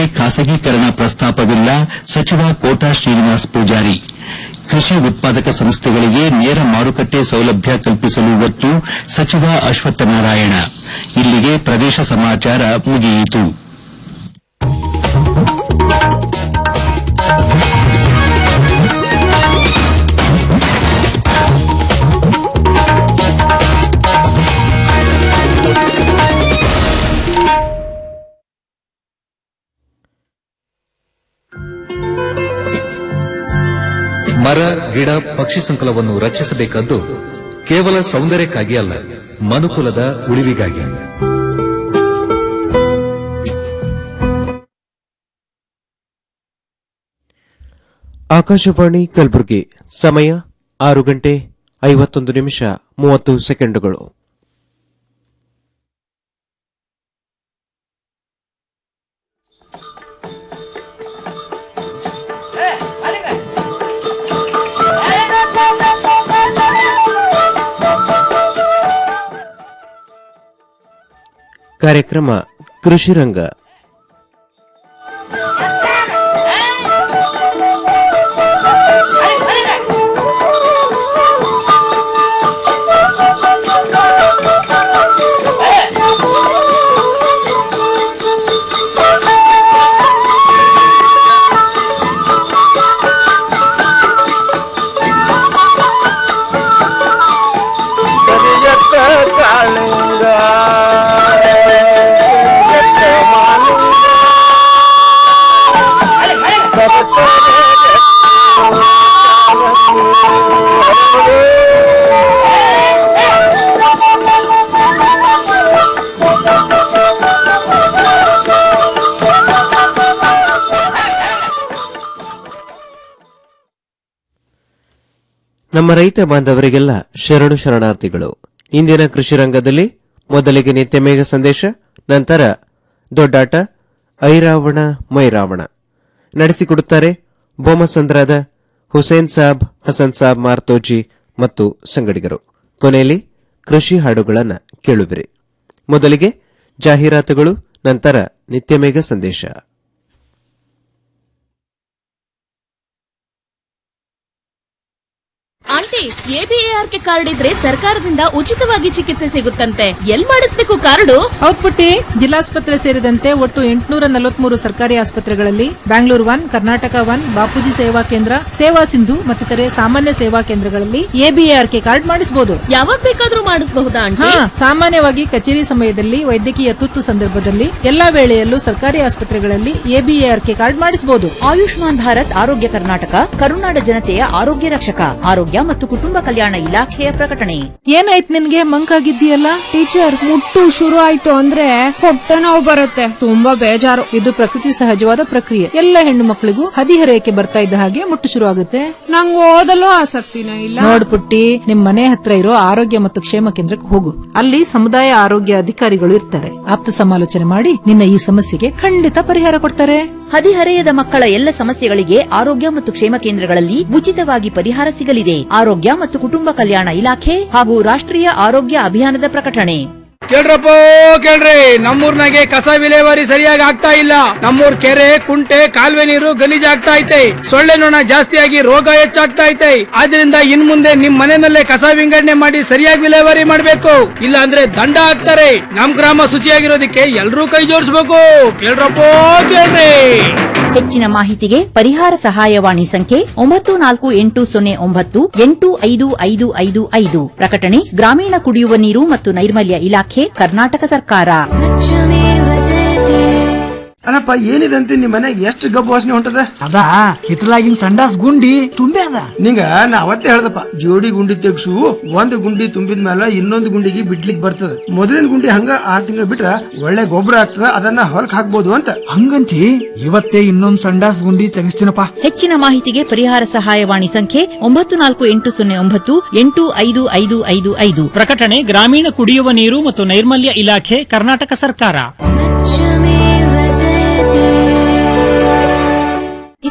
ಖಾಸಗೀಕರಣ ಪ್ರಸ್ತಾಪವಿಲ್ಲ ಸಚಿವ ಕೋಟಾ ಶ್ರೀನಿವಾಸ್ ಪೂಜಾರಿ ಕೃಷಿ ಉತ್ಪಾದಕ ಸಂಸ್ಥೆಗಳಿಗೆ ನೇರ ಮಾರುಕಟ್ಟೆ ಸೌಲಭ್ಯ ಕಲ್ಪಿಸಲು ಒತ್ತು ಸಚಿವ ಅಶ್ವತ್ಥನಾರಾಯಣ ಇಲ್ಲಿಗೆ ಪ್ರದೇಶ ಸಮಾಚಾರ ಮುಗಿಯಿತು ಮರ ಗಿಡ ಪಕ್ಷಿ ಸಂಕುಲವನ್ನು ರಕ್ಷಿಸಬೇಕಾದ್ದು ಕೇವಲ ಸೌಂದರ್ಯಕ್ಕಾಗಿ ಅಲ್ಲ ಮನುಕುಲದ ಉಳಿವಿಗಾಗಿ ಆಕಾಶವಾಣಿ ಕಲಬುರಗಿ ಸಮಯ ಆರು ಗಂಟೆ ಐವತ್ತೊಂದು ನಿಮಿಷ ಮೂವತ್ತು ಸೆಕೆಂಡುಗಳು ಕಾರ್ಯಕ್ರಮ ಕೃಷಿ ರಂಗ ನಮ್ಮ ರೈತ ಬಾಂಧವರಿಗೆಲ್ಲ ಶರಣು ಶರಣಾರ್ಥಿಗಳು ಇಂದಿನ ಕೃಷಿ ರಂಗದಲ್ಲಿ ಮೊದಲಿಗೆ ನಿತ್ಯ ಮೇಘ ಸಂದೇಶ ನಂತರ ದೊಡ್ಡಾಟ ಐರಾವಣ ಮೈರಾವಣ ನಡೆಸಿಕೊಡುತ್ತಾರೆ ಬೊಮ್ಮಸಂದ್ರಾದ ಹುಸೇನ್ ಸಾಬ್ ಹಸನ್ ಸಾಬ್ ಮಾರ್ತೋಜಿ ಮತ್ತು ಸಂಗಡಿಗರು ಕೊನೆಯಲ್ಲಿ ಕೃಷಿ ಹಾಡುಗಳನ್ನು ಕೇಳುವಿರಿ ಮೊದಲಿಗೆ ಜಾಹೀರಾತುಗಳು ನಂತರ ನಿತ್ಯ ಮೇಘ ಸಂದೇಶ ಆಂಟಿ ಎಬಿಎಆರ್ಕೆ ಕಾರ್ಡ್ ಇದ್ರೆ ಸರ್ಕಾರದಿಂದ ಉಚಿತವಾಗಿ ಚಿಕಿತ್ಸೆ ಸಿಗುತ್ತಂತೆ ಎಲ್ ಮಾಡಿಸ್ಬೇಕು ಕಾರ್ಡು ಹೌದ್ ಪುಟ್ಟಿ ಜಿಲ್ಲಾಸ್ಪತ್ರೆ ಸೇರಿದಂತೆ ಒಟ್ಟು ಎಂಟುನೂರ ನಲವತ್ಮೂರು ಸರ್ಕಾರಿ ಆಸ್ಪತ್ರೆಗಳಲ್ಲಿ ಬ್ಯಾಂಗ್ಳೂರ್ ಒನ್ ಕರ್ನಾಟಕ ಒನ್ ಬಾಪೂಜಿ ಸೇವಾ ಕೇಂದ್ರ ಸೇವಾ ಸಿಂಧು ಮತ್ತಿತರೆ ಸಾಮಾನ್ಯ ಸೇವಾ ಕೇಂದ್ರಗಳಲ್ಲಿ ಎಬಿಎಆರ್ಕೆ ಕಾರ್ಡ್ ಮಾಡಿಸಬಹುದು ಯಾವಾಗ ಬೇಕಾದ್ರೂ ಮಾಡಿಸಬಹುದಾ ಹಾ ಆಂಟಿ ಸಾಮಾನ್ಯವಾಗಿ ಕಚೇರಿ ಸಮಯದಲ್ಲಿ ವೈದ್ಯಕೀಯ ತುರ್ತು ಸಂದರ್ಭದಲ್ಲಿ ಎಲ್ಲಾ ವೇಳೆಯಲ್ಲೂ ಸರ್ಕಾರಿ ಆಸ್ಪತ್ರೆಗಳಲ್ಲಿ ಎಬಿಎಆರ್ಕೆ ಕಾರ್ಡ್ ಮಾಡಿಸಬಹುದು ಆಯುಷ್ಮಾನ್ ಭಾರತ್ ಆರೋಗ್ಯ ಕರ್ನಾಟಕ ಕರುನಾಡ ಜನತೆಯ ಆರೋಗ್ಯ ರಕ್ಷಕ ಆರೋಗ್ಯ ಮತ್ತು ಕುಟುಂಬ ಕಲ್ಯಾಣ ಇಲಾಖೆಯ ಪ್ರಕಟಣೆ ಏನಾಯ್ತು ನಿನ್ಗೆ ಮಂಕಾಗಿದ್ದೀಯಲ್ಲ ಟೀಚರ್ ಮುಟ್ಟು ಶುರು ಆಯ್ತು ಅಂದ್ರೆ ಹೊಟ್ಟೆ ನೋವು ಬರುತ್ತೆ ತುಂಬಾ ಬೇಜಾರು ಇದು ಪ್ರಕೃತಿ ಸಹಜವಾದ ಪ್ರಕ್ರಿಯೆ ಎಲ್ಲ ಹೆಣ್ಣು ಮಕ್ಕಳಿಗೂ ಹದಿಹರೆಯಕ್ಕೆ ಬರ್ತಾ ಇದ್ದ ಹಾಗೆ ಮುಟ್ಟು ಶುರು ಆಗುತ್ತೆ ನಂಗೆ ಓದಲು ಆಸಕ್ತಿನೇ ಇಲ್ಲ ನೋಡ್ ಪುಟ್ಟಿ ನಿಮ್ ಮನೆ ಹತ್ರ ಇರೋ ಆರೋಗ್ಯ ಮತ್ತು ಕ್ಷೇಮ ಕೇಂದ್ರಕ್ಕೆ ಹೋಗು ಅಲ್ಲಿ ಸಮುದಾಯ ಆರೋಗ್ಯ ಅಧಿಕಾರಿಗಳು ಇರ್ತಾರೆ ಆಪ್ತ ಸಮಾಲೋಚನೆ ಮಾಡಿ ನಿನ್ನ ಈ ಸಮಸ್ಯೆಗೆ ಖಂಡಿತ ಪರಿಹಾರ ಕೊಡ್ತಾರೆ ಹದಿಹರೆಯದ ಮಕ್ಕಳ ಎಲ್ಲ ಸಮಸ್ಯೆಗಳಿಗೆ ಆರೋಗ್ಯ ಮತ್ತು ಕ್ಷೇಮ ಕೇಂದ್ರಗಳಲ್ಲಿ ಉಚಿತವಾಗಿ ಪರಿಹಾರ ಸಿಗಲಿದೆ ಆರೋಗ್ಯ ಮತ್ತು ಕುಟುಂಬ ಕಲ್ಯಾಣ ಇಲಾಖೆ ಹಾಗೂ ರಾಷ್ಟ್ರೀಯ ಆರೋಗ್ಯ ಅಭಿಯಾನದ ಪ್ರಕಟಣೆ ಕೇಳ್ರಪ್ಪ ಕೇಳ್ರಿ ನಮ್ಮೂರ್ನಾಗೆ ಕಸ ವಿಲೇವಾರಿ ಸರಿಯಾಗಿ ಆಗ್ತಾ ಇಲ್ಲ ನಮ್ಮೂರ್ ಕೆರೆ ಕುಂಟೆ ಕಾಲುವೆ ನೀರು ಗಲೀಜಾಗ್ತಾ ಐತೆ ಸೊಳ್ಳೆ ನೊಣ ಜಾಸ್ತಿಯಾಗಿ ರೋಗ ಹೆಚ್ಚಾಗ್ತಾ ಐತೆ ಆದ್ರಿಂದ ಇನ್ ಮುಂದೆ ನಿಮ್ ಮನೆಯಲ್ಲೇ ಕಸ ವಿಂಗಡಣೆ ಮಾಡಿ ಸರಿಯಾಗಿ ವಿಲೇವಾರಿ ಮಾಡ್ಬೇಕು ಇಲ್ಲ ಅಂದ್ರೆ ದಂಡ ಹಾಕ್ತಾರೆ ನಮ್ ಗ್ರಾಮ ಶುಚಿಯಾಗಿರೋದಕ್ಕೆ ಎಲ್ರೂ ಕೈ ಜೋಡಿಸ್ಬೇಕು ಕೇಳ್ರಪ್ಪ ಕೇಳ್ರಿ ಹೆಚ್ಚಿನ ಮಾಹಿತಿಗೆ ಪರಿಹಾರ ಸಹಾಯವಾಣಿ ಸಂಖ್ಯೆ ಒಂಬತ್ತು ನಾಲ್ಕು ಎಂಟು ಸೊನ್ನೆ ಒಂಬತ್ತು ಎಂಟು ಐದು ಐದು ಐದು ಐದು ಪ್ರಕಟಣೆ ಗ್ರಾಮೀಣ ಕುಡಿಯುವ ನೀರು ಮತ್ತು ನೈರ್ಮಲ್ಯ ಇಲಾಖೆ ಕರ್ನಾಟಕ ಸರ್ಕಾರ ಅಲ್ಲಪ್ಪ ಏನಿದೆ ಅಂತ ನಿಮ್ ಮನೆ ಎಷ್ಟು ಗಬ್ಬು ವಾಸನೆ ಹೊಂಟದ ಅದ ಹಿತ್ತಲಾಗಿನ ಸಂಡಾಸ್ ಗುಂಡಿ ತುಂಬೆ ಅದ ನಿಂಗ ನಾ ಅವತ್ತೇ ಹೇಳ್ದಪ್ಪ ಜೋಡಿ ಗುಂಡಿ ತೆಗ್ಸು ಒಂದ್ ಗುಂಡಿ ತುಂಬಿದ ಮೇಲೆ ಇನ್ನೊಂದು ಗುಂಡಿಗೆ ಬಿಡ್ಲಿಕ್ ಬರ್ತದ ಮೊದಲಿನ ಗುಂಡಿ ಹಂಗ ಆರ್ ತಿಂಗಳು ಬಿಟ್ರ ಒಳ್ಳೆ ಗೊಬ್ಬರ ಆಗ್ತದ ಅದನ್ನ ಹೊಲಕ್ ಹಾಕ್ಬೋದು ಅಂತ ಹಂಗಂತಿ ಇವತ್ತೇ ಇನ್ನೊಂದ್ ಸಂಡಾಸ್ ಗುಂಡಿ ತೆಗಿಸ್ತೀನಪ್ಪ ಹೆಚ್ಚಿನ ಮಾಹಿತಿಗೆ ಪರಿಹಾರ ಸಹಾಯವಾಣಿ ಸಂಖ್ಯೆ ಒಂಬತ್ತು ನಾಲ್ಕು ಎಂಟು ಸೊನ್ನೆ ಒಂಬತ್ತು ಎಂಟು ಐದು ಐದು ಐದು ಐದು ಪ್ರಕಟಣೆ ಗ್ರಾಮೀಣ ಕುಡಿಯುವ ನೀರು ಮತ್ತು ನೈರ್ಮಲ್ಯ ಇಲಾಖೆ ಕರ್ನಾಟಕ ಸರ್ಕಾರ ಈ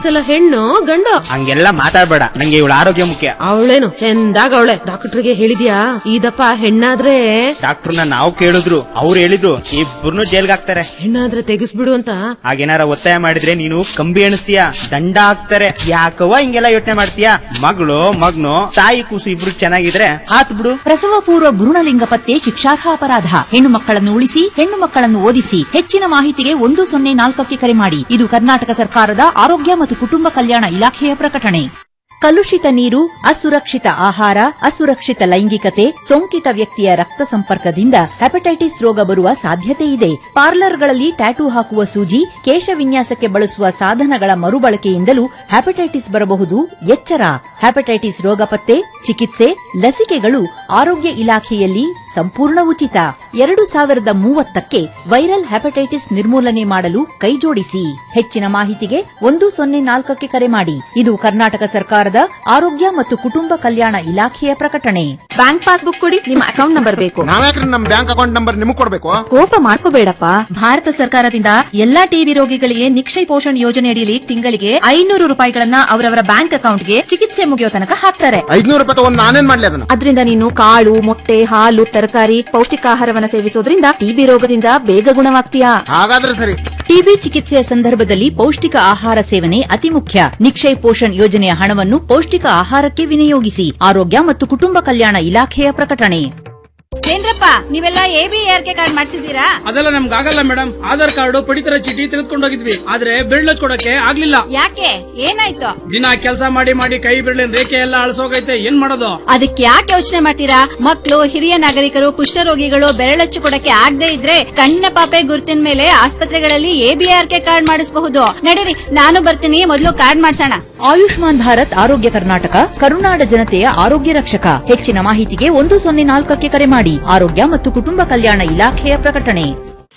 ಸಲ ಹೆಣ್ಣು ಗಂಡು ಹಂಗೆಲ್ಲ ಮಾತಾಡ್ಬೇಡ ನಂಗೆ ಇವಳ ಆರೋಗ್ಯ ಮುಖ್ಯ ಅವಳೇನು ಚಂದಾಗ ಅವಳೆ ಡಾಕ್ಟರ್ಗೆ ಹೇಳಿದ್ಯಾ ಇದಪ್ಪ ಹೆಣ್ಣಾದ್ರೆ ಡಾಕ್ಟರ್ನ ನಾವು ಕೇಳಿದ್ರು ಅವ್ರು ಹೇಳಿದ್ರು ಇಬ್ಬರನ್ನು ಜೈಲ್ಗೆ ಹಾಕ್ತಾರೆ ಹೆಣ್ಣಾದ್ರೆ ತೆಗಿಸ್ಬಿಡು ಅಂತ ಹಾಗೇನಾರ ಒತ್ತಾಯ ಮಾಡಿದ್ರೆ ನೀನು ಕಂಬಿ ಎಣಿಸ್ತೀಯ ದಂಡ ಹಾಕ್ತಾರೆ ಯಾಕವ್ವ ಹಿಂಗೆಲ್ಲ ಯೋಚನೆ ಮಾಡ್ತೀಯ ಮಗಳು ಮಗ್ನು ತಾಯಿ ಕೂಸು ಇಬ್ರು ಚೆನ್ನಾಗಿದ್ರೆ ಆತ್ ಬಿಡು ಪ್ರಸವ ಪೂರ್ವ ಭ್ರೂಣಲಿಂಗ ಪತ್ತೆ ಶಿಕ್ಷಾರ್ಹ ಅಪರಾಧ ಹೆಣ್ಣು ಮಕ್ಕಳನ್ನು ಉಳಿಸಿ ಹೆಣ್ಣು ಮಕ್ಕಳನ್ನು ಓದಿಸಿ ಹೆಚ್ಚಿನ ಮಾಹಿತಿಗೆ ಒಂದು ಸೊನ್ನೆ ನಾಲ್ಕಕ್ಕೆ ಕರೆ ಮಾಡಿ ಇದು ಕರ್ನಾಟಕ ಸರ್ಕಾರದ ಆರೋಗ್ಯ ಮತ್ತು ಕುಟುಂಬ ಕಲ್ಯಾಣ ಇಲಾಖೆಯ ಪ್ರಕಟಣೆ ಕಲುಷಿತ ನೀರು ಅಸುರಕ್ಷಿತ ಆಹಾರ ಅಸುರಕ್ಷಿತ ಲೈಂಗಿಕತೆ ಸೋಂಕಿತ ವ್ಯಕ್ತಿಯ ರಕ್ತ ಸಂಪರ್ಕದಿಂದ ಹೆಪಟೈಟಿಸ್ ರೋಗ ಬರುವ ಸಾಧ್ಯತೆ ಇದೆ ಪಾರ್ಲರ್ಗಳಲ್ಲಿ ಟ್ಯಾಟೂ ಹಾಕುವ ಸೂಜಿ ಕೇಶ ವಿನ್ಯಾಸಕ್ಕೆ ಬಳಸುವ ಸಾಧನಗಳ ಮರುಬಳಕೆಯಿಂದಲೂ ಹೆಪಟೈಟಿಸ್ ಬರಬಹುದು ಎಚ್ಚರ ಹೆಪಟೈಟಿಸ್ ರೋಗ ಪತ್ತೆ ಚಿಕಿತ್ಸೆ ಲಸಿಕೆಗಳು ಆರೋಗ್ಯ ಇಲಾಖೆಯಲ್ಲಿ ಸಂಪೂರ್ಣ ಉಚಿತ ಎರಡು ಸಾವಿರದ ಮೂವತ್ತಕ್ಕೆ ವೈರಲ್ ಹೆಪಟೈಟಿಸ್ ನಿರ್ಮೂಲನೆ ಮಾಡಲು ಕೈಜೋಡಿಸಿ ಹೆಚ್ಚಿನ ಮಾಹಿತಿಗೆ ಒಂದು ಸೊನ್ನೆ ನಾಲ್ಕಕ್ಕೆ ಕರೆ ಮಾಡಿ ಇದು ಕರ್ನಾಟಕ ಸರ್ಕಾರದ ಆರೋಗ್ಯ ಮತ್ತು ಕುಟುಂಬ ಕಲ್ಯಾಣ ಇಲಾಖೆಯ ಪ್ರಕಟಣೆ ಬ್ಯಾಂಕ್ ಪಾಸ್ಬುಕ್ ಕೊಡಿ ನಿಮ್ಮ ಅಕೌಂಟ್ ನಂಬರ್ ಬೇಕು ನಾವ್ಯಾಕ್ರಿ ನಮ್ ಬ್ಯಾಂಕ್ ಅಕೌಂಟ್ ನಂಬರ್ ನಿಮಗ್ ಕೊಡ್ಬೇಕು ಕೋಪ ಮಾಡ್ಕೋಬೇಡಪ್ಪ ಭಾರತ ಸರ್ಕಾರದಿಂದ ಎಲ್ಲಾ ಟಿಬಿ ರೋಗಿಗಳಿಗೆ ನಿಕ್ಷಯ ಪೋಷಣ್ ಯೋಜನೆ ಅಡಿಯಲ್ಲಿ ತಿಂಗಳಿಗೆ ಐನೂರು ರೂಪಾಯಿಗಳನ್ನ ಅವರವರ ಬ್ಯಾಂಕ್ ಅಕೌಂಟ್ಗೆ ಚಿಕಿತ್ಸೆ ಮುಗಿಯೋ ತನಕ ಹಾಕ್ತಾರೆ ಐದ್ನೂರು ರೂಪಾಯಿ ತಗೊಂಡ್ ನಾನೇನ್ ಮಾಡ್ಲಿ ಅದನ್ನ ಅದರಿಂದ ನೀನು ಕಾಳು ಮೊಟ್ಟೆ ಹಾಲು ತರಕಾರಿ ಪೌಷ್ಟಿಕಾಹಾರವನ್ನ ಸೇವಿಸೋದ್ರಿಂದ ಟಿಬಿ ರೋಗದಿಂದ ಬೇಗ ಗುಣವಾಗ್ತೀಯಾ ಹಾಗಾದ್ರೆ ಸರಿ ಟಿಬಿ ಚಿಕಿತ್ಸೆಯ ಸಂದರ್ಭದಲ್ಲಿ ಪೌಷ್ಟಿಕ ಆಹಾರ ಸೇವನೆ ಅತಿ ಮುಖ್ಯ ನಿಕ್ಷಯ್ ಪೋಷಣ್ ಯೋಜನೆಯ ಹಣವನ್ನು ಪೌಷ್ಟಿಕ ಆಹಾರಕ್ಕೆ ವಿನಿಯೋಗಿಸಿ ಆರೋಗ್ಯ ಮತ್ತು ಕುಟುಂಬ ಕಲ್ಯಾಣ ಇಲಾಖೆಯ ಪ್ರಕಟಣೆ ಏನ್ರಪ್ಪ ನೀವೆಲ್ಲ A B R K card ಮಾಡಿಸಿದೀರಾ ಅದೆಲ್ಲ ನಮ್ಗೆ ಆಗಲ್ಲ ಮೇಡಮ್ ಆಧಾರ್ ಕಾರ್ಡ್ ಪಡಿತರ ಚೀಟಿ ತೆಗೆದುಕೊಂಡು ಹೋಗಿದ್ವಿ ಆದ್ರೆ ಬಿರ್ಳಚ್ ಕೊಡಕ್ಕೆ ಆಗ್ಲಿಲ್ಲ ಯಾಕೆ ಏನಾಯ್ತು ದಿನ ಕೆಲಸ ಮಾಡಿ ಮಾಡಿ ಕೈ ಬಿರ್ಳಿನ ರೇಖೆ ಎಲ್ಲ ಅಳಸೋಗೈತೆ ಏನ್ ಮಾಡೋದು ಅದಕ್ಕೆ ಯಾಕೆ ಯೋಚನೆ ಮಾಡ್ತೀರಾ ಮಕ್ಕಳು ಹಿರಿಯ ನಾಗರಿಕರು ಕುಷ್ಠರೋಗಿಗಳು ಬೆರಳಚ್ಚು ಕೊಡಕ್ಕೆ ಆಗದೆ ಇದ್ರೆ ಕಣ್ಣಿನ ಪಾಪೆ ಗುರುತಿನ ಮೇಲೆ ಆಸ್ಪತ್ರೆಗಳಲ್ಲಿ ಎಬಿಆರ್ ಕೆ ಕಾರ್ಡ್ ಮಾಡಿಸಬಹುದು ನಡೀರಿ ನಾನು ಬರ್ತೀನಿ ಮೊದಲು ಕಾರ್ಡ್ ಮಾಡ್ಸೋಣ ಆಯುಷ್ಮಾನ್ ಭಾರತ್ ಆರೋಗ್ಯ ಕರ್ನಾಟಕ ಕರುನಾಡ ಜನತೆಯ ಆರೋಗ್ಯ ರಕ್ಷಕ ಹೆಚ್ಚಿನ ಮಾಹಿತಿಗೆ ಒಂದು ಸೊನ್ನೆ ನಾಲ್ಕಕ್ಕೆ ಕರೆ ಮಾಡಿ ಆರೋಗ್ಯ ಮತ್ತು ಕುಟುಂಬ ಕಲ್ಯಾಣ ಇಲಾಖೆಯ ಪ್ರಕಟಣೆ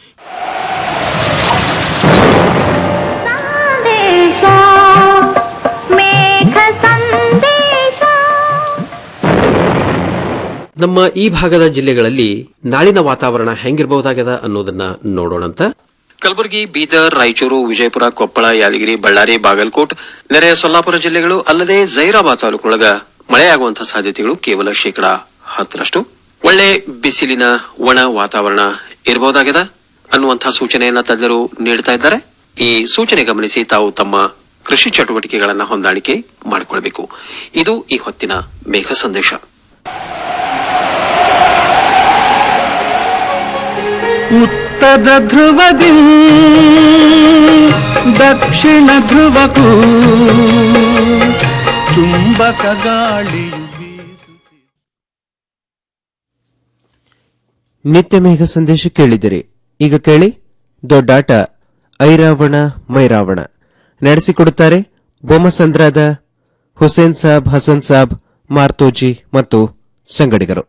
ನಮ್ಮ ಈ ಭಾಗದ ಜಿಲ್ಲೆಗಳಲ್ಲಿ ನಾಳಿನ ವಾತಾವರಣ ಹೆಂಗಿರಬಹುದಾಗದ ಅನ್ನೋದನ್ನ ನೋಡೋಣಂತ ಕಲಬುರಗಿ ಬೀದರ್ ರಾಯಚೂರು ವಿಜಯಪುರ ಕೊಪ್ಪಳ ಯಾದಗಿರಿ ಬಳ್ಳಾರಿ ಬಾಗಲಕೋಟ್ ನೆರೆಯ ಸೊಲ್ಲಾಪುರ ಜಿಲ್ಲೆಗಳು ಅಲ್ಲದೆ ಜೈರಾಬಾದ್ ತಾಲೂಕೊಳಗ ಮಳೆಯಾಗುವಂತಹ ಸಾಧ್ಯತೆಗಳು ಕೇವಲ ಶೇಕಡಾ ಹತ್ತರಷ್ಟು ಒಳ್ಳೆ ಬಿಸಿಲಿನ ಒಣ ವಾತಾವರಣ ಇರಬಹುದಾಗಿದೆ ಅನ್ನುವಂತಹ ಸೂಚನೆಯನ್ನ ತಜ್ಞರು ನೀಡುತ್ತಾ ಇದ್ದಾರೆ ಈ ಸೂಚನೆ ಗಮನಿಸಿ ತಾವು ತಮ್ಮ ಕೃಷಿ ಚಟುವಟಿಕೆಗಳನ್ನ ಹೊಂದಾಣಿಕೆ ಮಾಡಿಕೊಳ್ಬೇಕು ಇದು ಈ ಹೊತ್ತಿನ ಮೇಘ ಸಂದೇಶ ಉತ್ತರ ಧ್ರುವದಿ ದಕ್ಷಿಣ ಧ್ರುವಕ್ಕೂ ಚುಂಬಕ ಗಾಳಿಯು ನಿತ್ಯ ಮೇಘ ಸಂದೇಶ ಕೇಳಿದಿರಿ ಈಗ ಕೇಳಿ ದೊಡ್ಡಾಟ ಐರಾವಣ ಮೈರಾವಣ ನಡೆಸಿಕೊಡುತ್ತಾರೆ ಬೊಮ್ಮಸಂದ್ರಾದ ಹುಸೇನ್ ಸಾಬ್ ಹಸನ್ ಸಾಬ್ ಮಾರ್ತೋಜಿ ಮತ್ತು ಸಂಗಡಿಗರು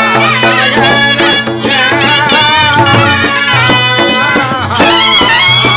ಆ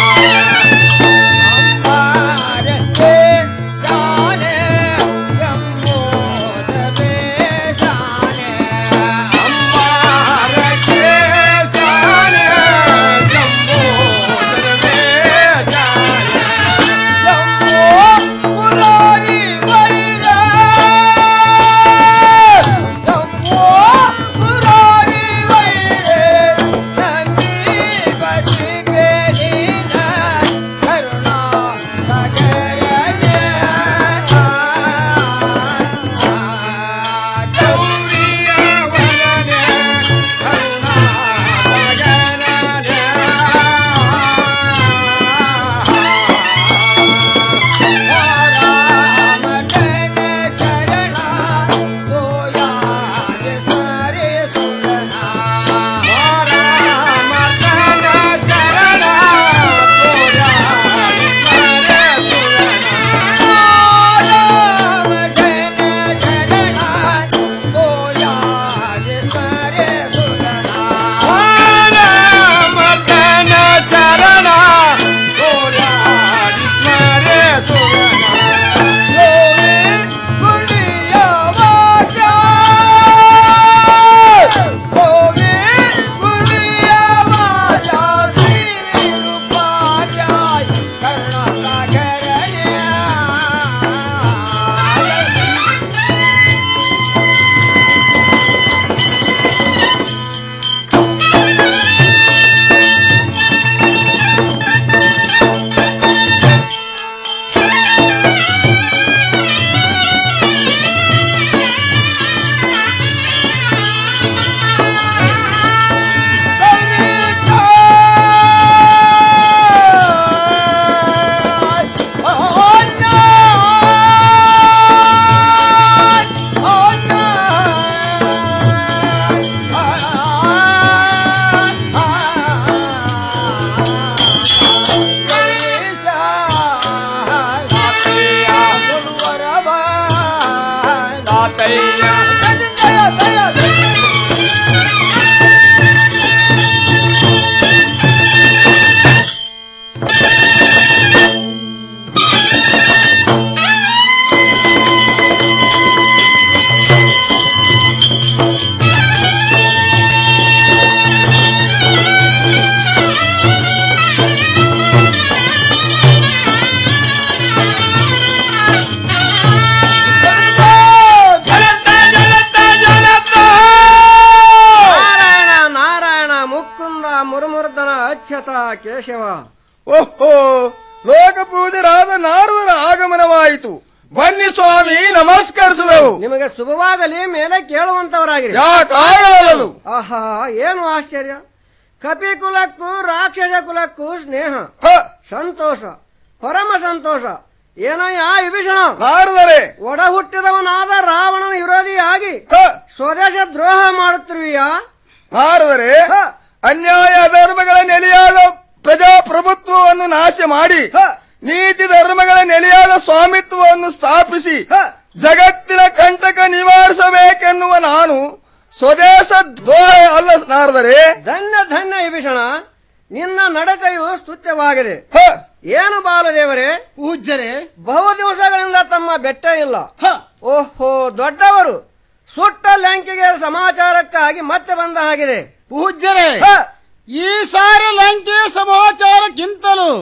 ನಾರಾಯಣ ನಾರಾಯಣ ಮುಕುಂದ ಮುರುಮುರ್ದನ ಅಚ್ಯುತ ಕೇಶವ ಓಹೋ ಲೋಕ ಪೂಜರಾದ ನಾರದರ ಆಗಮನವಾಯಿತು ಬನ್ನಿ ಸ್ವಾಮಿ ನಮಸ್ಕರಿಸುವೆವು ನಿಮಗೆ ಶುಭವಾಗಲಿ ಮೇಲೆ ಕೇಳುವಂತವರಾಗಿರಿ ಯಾಕಾಗಲದು ಆಹಾ ಏನು ಆಶ್ಚರ್ಯ ಕಪಿ ಕುಲಕ್ಕೂ ರಾಕ್ಷಸ ಕುಲಕ್ಕೂ ಸ್ನೇಹ ಸಂತೋಷ ಪರಮ ಸಂತೋಷ ಏನಯ್ಯ ವಿಭೀಷಣ ನಾರದರೆ ಒಡ ಹುಟ್ಟಿದವನಾದ ರಾವಣನ ವಿರೋಧಿಯಾಗಿ ಸ್ವದೇಶ ದ್ರೋಹ ಮಾಡುತ್ತಿರುವಿಯಾ ನಾರದರೆ ಅನ್ಯಾಯ ಧರ್ಮಗಳ ನೆಲೆಯಾದ ಪ್ರಜಾಪ್ರಭುತ್ವವನ್ನು ನಾಶ ಮಾಡಿ ನೀತಿ ಧರ್ಮಗಳ ನೆಲೆಯಾದ ಸ್ವಾಮಿತ್ವವನ್ನು ಸ್ಥಾಪಿಸಿ ಜಗತ್ತಿನ ಕಂಟಕ ನಿವಾರಿಸಬೇಕೆನ್ನುವ ನಾನು ಸ್ವದೇಶ ದ್ರೋಹ ಅಲ್ಲ ನಾರದರೆ ಧನ್ಯ ಧನ್ಯ ವಿಭೀಷಣ ನಿನ್ನ ನಡತೆಯು ಸ್ತುತ್ಯವಾಗಿದೆ ಏನು ಬಾಲದೇವರೇ ಪೂಜ್ಯರೇ ಬಹು ದಿವಸಗಳಿಂದ ತಮ್ಮ ಬೆಟ್ಟ ಇಲ್ಲ ಓಹೋ ದೊಡ್ಡವರು ಸುಟ್ಟ ಲಂಕೆಗೆ ಸಮಾಚಾರಕ್ಕಾಗಿ ಮತ್ತೆ ಬಂದ ಹಾಗಿದೆ ಪೂಜ್ಯರೇ ಈ ಸಾರಿ ಲಂಕೆ ಸಮಾಚಾರಕ್ಕಿಂತಲೂ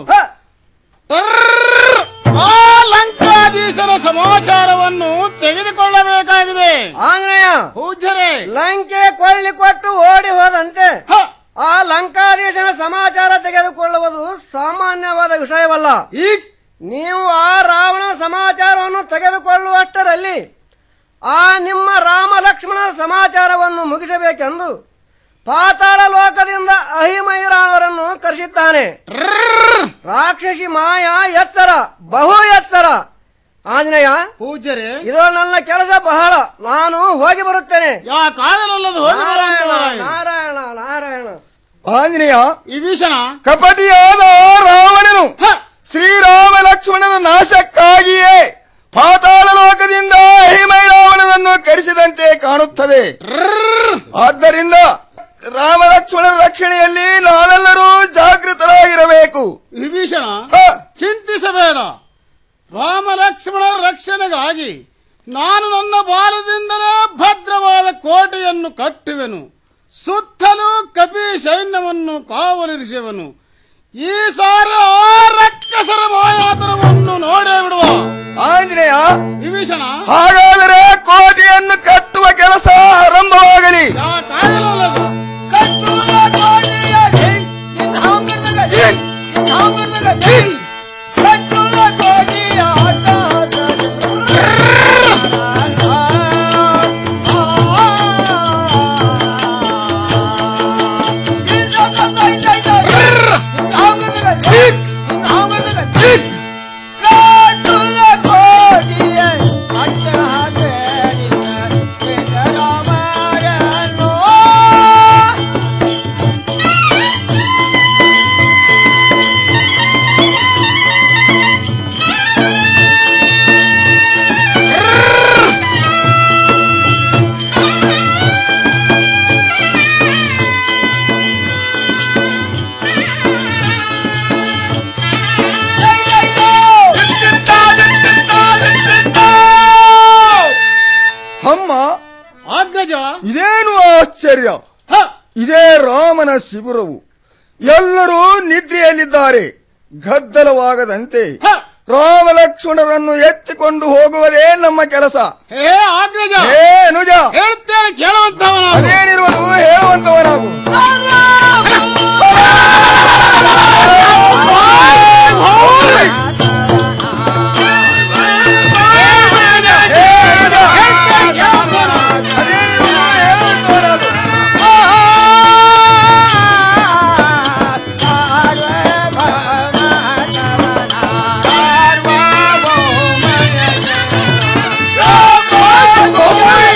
ಟರ್ರ್ ಆ ಲಂಕಾಧೀಶರ ಸಮಾಚಾರವನ್ನು ತೆಗೆದುಕೊಳ್ಳಬೇಕಾಗಿದೆ ಆಂಜನೇಯ ಪೂಜ್ಯರೇ ಲಂಕೆ ಕೊಳ್ಳಿ ಕೊಟ್ಟು ಓಡಿ ಹೋದಂತೆ ಆ ಲಂಕಾಧೀಶನ ಸಮಾಚಾರ ತೆಗೆದುಕೊಳ್ಳುವುದು ಸಾಮಾನ್ಯವಾದ ವಿಷಯವಲ್ಲ ನೀವು ಆ ರಾವಣನ ಸಮಾಚಾರವನ್ನು ತೆಗೆದುಕೊಳ್ಳುವಷ್ಟರಲ್ಲಿ ಆ ನಿಮ್ಮ ರಾಮ ಲಕ್ಷ್ಮಣರ ಸಮಾಚಾರವನ್ನು ಮುಗಿಸಬೇಕೆಂದು ಪಾತಾಳ ಲೋಕದಿಂದ ಅಹಿಮೈರಾಣವರನ್ನು ಕರೆಸಿದ್ದಾನೆ ರಾಕ್ಷಸಿ ಮಾಯ ಎತ್ತರ ಬಹು ಎತ್ತರ ಆಂಜನೇಯ ಪೂಜ್ಯರೇ ಇದು ನನ್ನ ಕೆಲಸ ಬಹಳ ನಾನು ಹೋಗಿ ಬರುತ್ತೇನೆ ಯಾಕಾಗಲಲ್ಲದು ಹೋಗಿ ನಾರಾಯಣ ಬರುವಂತವರಾಗಿ. ನಾರಾಯಣ ನಾರಾಯಣ ಆಂಜನೇಯ ವಿಭೀಷಣ ಕಪಟಿಯಾದ ರಾವಣನು ಶ್ರೀರಾಮ ಲಕ್ಷ್ಮಣನ ನಾಶಕ್ಕಾಗಿಯೇ ಪಾತಾಳ ಲೋಕದಿಂದ ಹಿಮೈ ರಾವಣನನ್ನು ಕರೆಸಿದಂತೆ ಕಾಣುತ್ತದೆ ಆದ್ದರಿಂದ ರಾಮ ಲಕ್ಷ್ಮಣನ ರಕ್ಷಣೆಯಲ್ಲಿ ನಾವೆಲ್ಲರೂ ಜಾಗೃತರಾಗಿರಬೇಕು ವಿಭೀಷಣ ಚಿಂತಿಸಬೇಡ ರಾಮ ಲಕ್ಷ್ಮಣರ ರಕ್ಷಣೆಗಾಗಿ ನಾನು ನನ್ನ ಬಾಲದಿಂದಲೇ ಭದ್ರವಾದ ಕೋಟೆಯನ್ನು ಕಟ್ಟುವೆನು ಸುತ್ತಲೂ ಕಪಿ ಸೈನ್ಯವನ್ನು ಕಾವಲಿರಿಸುವನು ಈ ಸಾರಿ ಆ ರಕ್ಕಸರ ಮಾಯಾತನವನ್ನು ನೋಡೇ ಬಿಡುವ ಆಂಜನೇಯ ವಿಭೀಷಣ ಹಾಗಾದರೆ ಕೋಟೆಯನ್ನು ಕಟ್ಟುವ ಕೆಲಸ ಆರಂಭವಾಗಲಿ ಯಾಕಾಗಲಲ್ಲದು ತಮ್ಮ ಅಗ್ಗಜ ಇದೇನು ಆಶ್ಚರ್ಯ ಇದೇ ರಾಮನ ಶಿಬಿರವು ಎಲ್ಲರೂ ನಿದ್ರೆಯಲ್ಲಿದ್ದಾರೆ ಗದ್ದಲವಾಗದಂತೆ ರಾಮ ಲಕ್ಷ್ಮಣರನ್ನು ಎತ್ತಿಕೊಂಡು ಹೋಗುವುದೇ ನಮ್ಮ ಕೆಲಸ ಹೇ ಅಗ್ಗಜ ಹೇ ಅನುಜ ಹೇಳ್ತೇನೆ ಕೇಳುವಂತವನ ಅದೇನಿರುವುದು ಹೇಳುವಂತವನಾಗು ಆ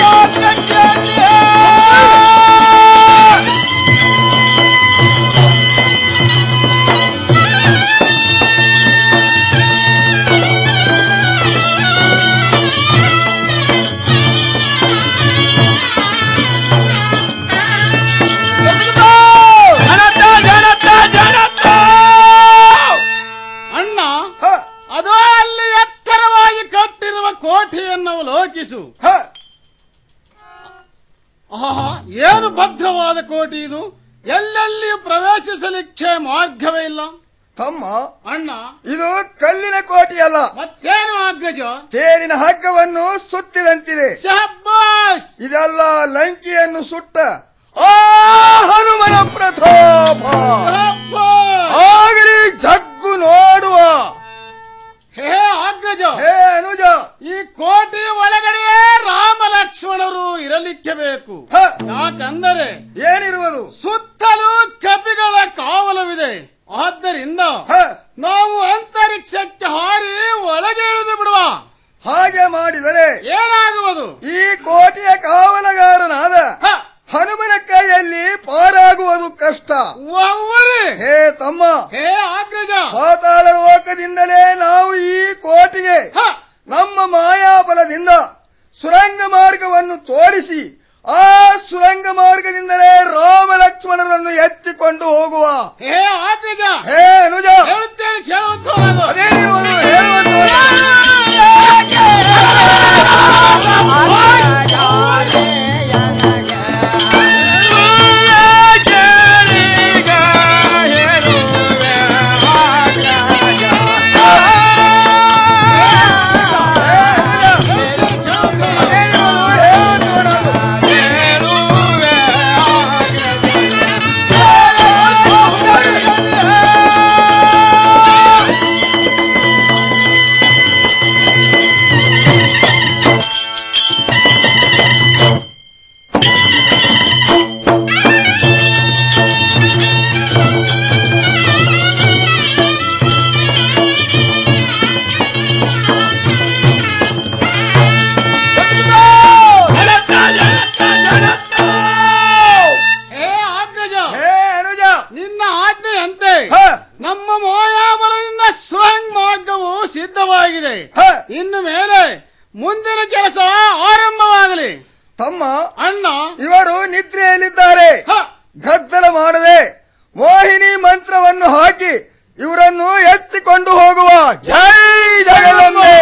ಏನು ಭದ್ರವಾದ ಕೋಟಿ ಇದು ಎಲ್ಲೆಲ್ಲಿಯೂ ಪ್ರವೇಶಿಸಲಿಕ್ಕೆ ಮಾರ್ಗವೇ ಇಲ್ಲ ತಮ್ಮ ಅಣ್ಣ ಇದು ಕಲ್ಲಿನ ಕೋಟಿ ಅಲ್ಲ ಮತ್ತೇನು ಅಗ್ರಜ ತೇರಿನ ಹಗ್ಗವನ್ನು ಸುತ್ತಿದಂತಿದೆ ಶಹಬ್ಬಾಸ್ ಇದೆಲ್ಲ ಲಂಕಿಯನ್ನು ಸುಟ್ಟ ಆ ಹನುಮನ ಪ್ರತಾಪ ಆಗಲಿ ಜಗ್ಗು ನೋಡುವ ಹೇ ಅಗ್ರಜ ಹೇ ಅನುಜ ಈ ಕೋಟೆ ಒಳಗಡೆಯೇ ರಾಮ ಲಕ್ಷ್ಮಣರು ಇರಲಿಕ್ಕೆ ಬೇಕು ಯಾಕಂದರೆ ಏನಿರುವುದು ಸುತ್ತಲೂ ಕಪಿಗಳ ಕಾವಲವಿದೆ ಆದ್ದರಿಂದ ನಾವು ಅಂತರಿಕ್ಷಕ್ಕೆ ಹಾರಿ ಒಳಗೆ ಇಳಿದು ಬಿಡುವ ಹಾಗೆ ಮಾಡಿದರೆ ಏನಾಗುವುದು ಈ ಕೋಟೆಯ ಕಾವಲಗಾರನಾದ ಹನುಮನ ಕೈಯಲ್ಲಿ ಪಾರಾಗುವುದು ಕಷ್ಟ ಹೇ ತಮ್ಮ ಹೇ ಅಗ್ರಜ ಪಾತಾಳ ಲೋಕದಿಂದಲೇ ನಾವು ಈ ಕೋಟೆಗೆ ನಮ್ಮ ಮಾಯಾಬಲದಿಂದ ಸುರಂಗ ಮಾರ್ಗವನ್ನು ತೋಡಿಸಿ ಆ ಸುರಂಗ ಮಾರ್ಗದಿಂದಲೇ ರಾಮ ಲಕ್ಷ್ಮಣರನ್ನು ಎತ್ತಿಕೊಂಡು ಹೋಗುವ ಹೇ ಅಗ್ರಜ ಹೇ ಅನುಜ ಹೇಳುತ್ತೇನೆ ಕೇಳುವಂತವರಾಗು ಅದೇನಿರುವುದು ಹೇಳುವಂತವರಾಗು. ಹೇ ಅಗ್ರಜ ಹೇ ಅನುಜ ನಿನ್ನ ಆಜ್ಞೆಯಂತೆ ನಮ್ಮ ಮೋಯಾಬಲದಿಂದ ಸುರಂಗ್ ಮಾರ್ಗವು ಸಿದ್ಧವಾಗಿದೆ ಇನ್ನು ಮೇಲೆ ಮುಂದಿನ ಕೆಲಸ ಆರಂಭವಾಗಲಿ ತಮ್ಮ ಅಣ್ಣ ಇವರು ನಿದ್ರೆಯಲ್ಲಿದ್ದಾರೆ ಗದ್ದಲ ಮಾಡದೆ ಮೋಹಿನಿ ಮಂತ್ರವನ್ನು ಹಾಕಿ ಇವರನ್ನು ಎತ್ತಿಕೊಂಡು ಹೋಗುವ ಜೈ ಜಗದಂಬೆ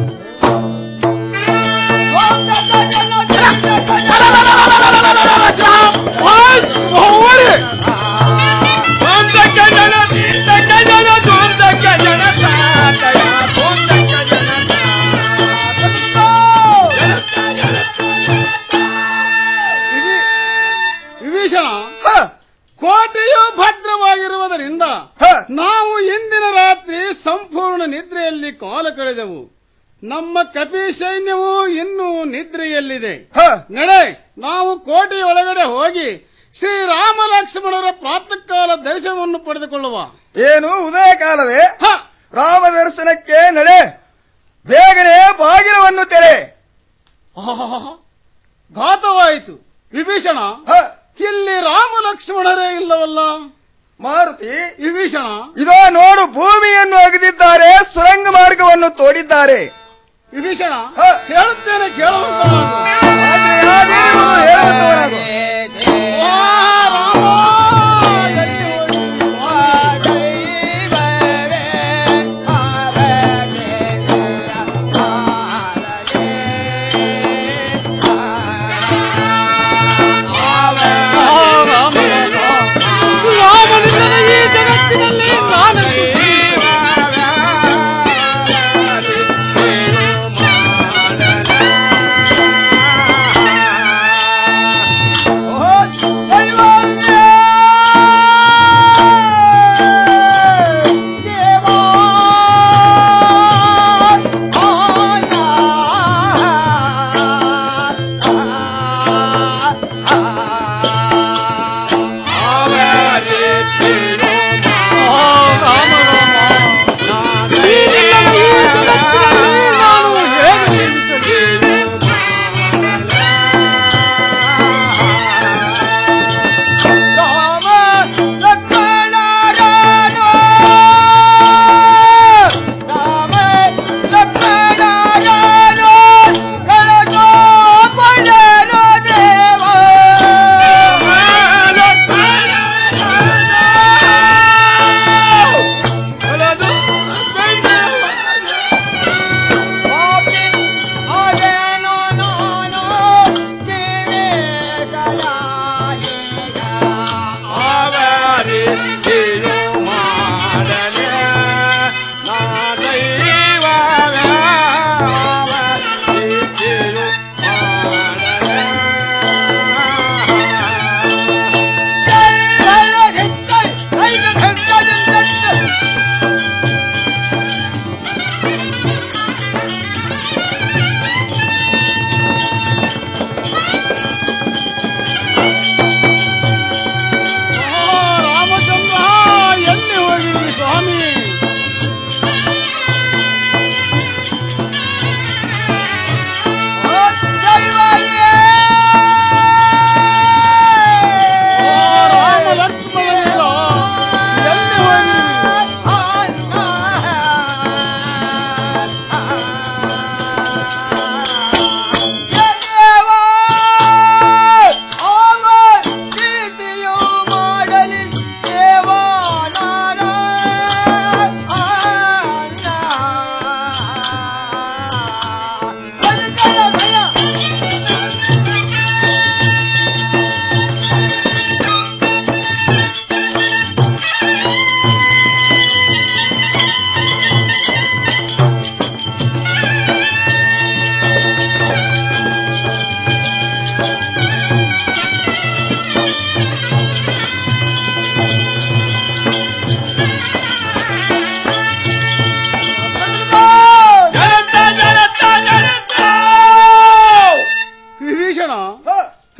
ವಿಭೀಷಣ ಕೋಟೆಯು ಭದ್ರವಾಗಿರುವುದರಿಂದ ನಾವು ಇಂದಿನ ರಾತ್ರಿ ಸಂಪೂರ್ಣ ನಿದ್ರೆಯಲ್ಲಿ ಕಾಲ ಕಳೆದೆವು ನಮ್ಮ ಕಪಿ ಸೈನ್ಯವು ಇನ್ನೂ ನಿದ್ರೆಯಲ್ಲಿದೆ ನಡೆ ನಾವು ಕೋಟೆಯ ಒಳಗಡೆ ಹೋಗಿ ಶ್ರೀರಾಮ ಲಕ್ಷ್ಮಣರ ಪ್ರಾತಃ ಕಾಲ ದರ್ಶನವನ್ನು ಪಡೆದುಕೊಳ್ಳುವ ಏನು ಉದಯ ಕಾಲವೇ ರಾಮ ದರ್ಶನಕ್ಕೆ ನಡೆ ಬೇಗನೆ ಬಾಗಿಲವನ್ನು ತೆರೆ ಆಹಾಹಾಹಾ. ಘಾತವಾಯಿತು ವಿಭೀಷಣ ಇಲ್ಲಿ ರಾಮ ಲಕ್ಷ್ಮಣರೇ ಇಲ್ಲವಲ್ಲ ಮಾರುತಿ ವಿಭೀಷಣ ಇದೋ ನೋಡು ಭೂಮಿಯನ್ನು ಅಗದಿದ್ದಾರೆ ಸುರಂಗ ಮಾರ್ಗವನ್ನು ತೋಡಿದ್ದಾರೆ ವಿಭೀಷಣ ಹೇಳುತ್ತೇನೆ ಕೇಳುವಂತ ಆ